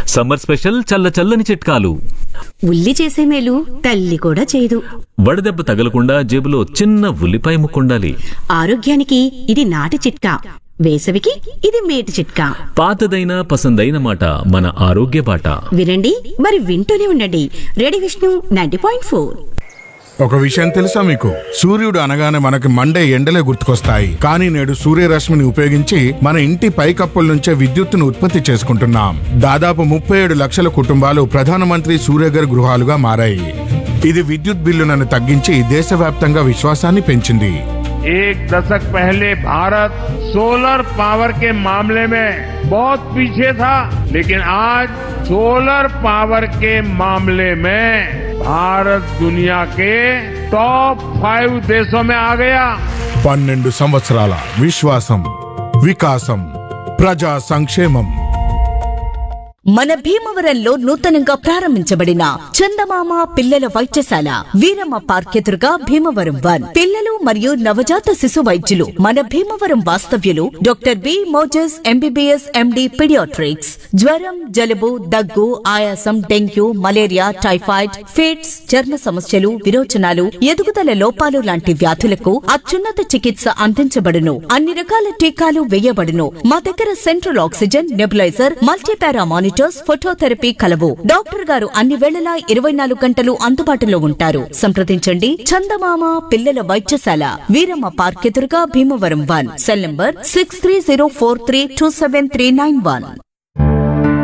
summer special చల్ల చల్లని చిట్కాలు ఉల్లి చేసే మేలు తల్లి కూడా చేయదు వడదెబ్బ తగలకుండా జేబులో చిన్న ఉల్లిపాయ ముక్కుండాలి ఆరోగ్యానికి ఇది నాటి చిట్కా వేసవికి ఇది మేటి చిట్కా పాతదైన పసందైన మాట మన ఆరోగ్య బాట వినండి మరి వింటూనే ఉండండి ready Vishnu ninety point four ఒక విషయం తెలుసా మీకు సూర్యుడు అనగానే మనకి మండే ఎండలే గుర్తుకొస్తాయి కానీ నేడు సూర్యరశ్మిని ఉపయోగించి మన ఇంటి పైకప్పుల నుంచే విద్యుత్తును ఉత్పత్తి చేసుకుంటున్నాం దాదాపు ముప్పై ఏడు లక్షల కుటుంబాలు ప్రధానమంత్రి సూర్యగర్ గృహాలుగా మారాయి ఇది విద్యుత్ బిల్లులను తగ్గించి దేశవ్యాప్తంగా విశ్వాసాన్ని పెంచింది एक दशक पहले भारत सोलर पावर के मामले में बहुत पीछे था लेकिन आज सोलर पावर के मामले में भारत दुनिया के टॉप फाइव देशों में आ गया పన్నెండు సంవత్సరాల విశ్వాసం వికాసం ప్రజా సంక్షేమం మన భీమవరంలో నూతనంగా ప్రారంభించబడిన చందమామ పిల్లల వైద్యశాల వీరమ్మ పార్క్ ఎదురుగా భీమవరం వన్ పిల్లలు మరియు నవజాత శిశు వైద్యులు మన భీమవరం వాస్తవ్యులు doctor B Moses MBBS MD paediatrics జ్వరం జలుబు దగ్గు ఆయాసం డెంగ్యూ మలేరియా టైఫాయిడ్ ఫిట్స్ చర్మ సమస్యలు విరోచనాలు ఎదుగుదల లోపాలు లాంటి వ్యాధులకు అత్యున్నత చికిత్స అందించబడును అన్ని రకాల టీకాలు వేయబడును మా దగ్గర central oxygen nebuliser multipara monitors phototherapy కలవు డాక్టర్ గారు అన్ని వేళలా ఇరవై నాలుగు గంటలు అందుబాటులో ఉంటారు సంప్రదించండి చందమామ పిల్లల వైద్యశాల వీరమ్మ పార్క్ ఎదురుగా Bhimavaram one cell number six three zero four three two seven three nine one